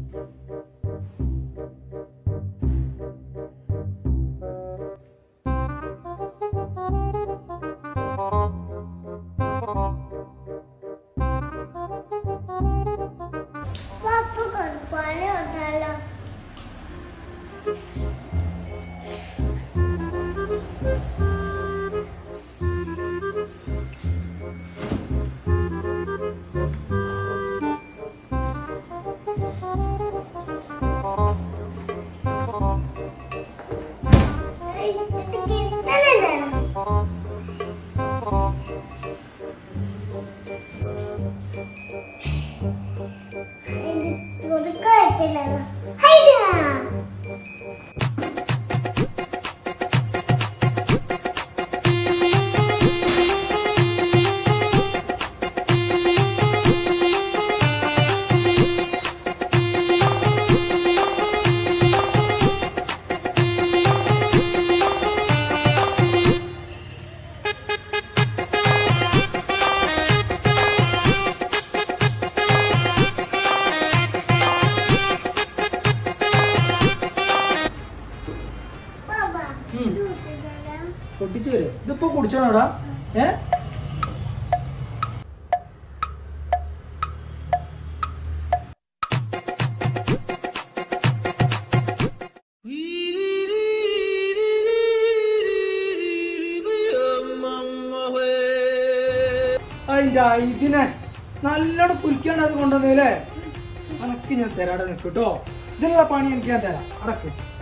പപ്പ പണി വന്നാലോ കൊടുക്കത്തില്ലല്ലോ ഹൈഡാ പാപ്പ ഉം. കൂട്ടുകാരാ പൊട്ടിച്ചു വരും ഇതിപ്പോ കുടിച്ചോണോടാ ഏ അതിന്റെ ഇതിനെ നല്ലോണം കുലിക്കാണ് അത് കൊണ്ടുവന്നേലേ അനക്ക് ഞാൻ തരാടെ നിൽക്കൂട്ടോ ഇതിനുള്ള പണി എനിക്ക് ഞാൻ തരാം അടക്ക്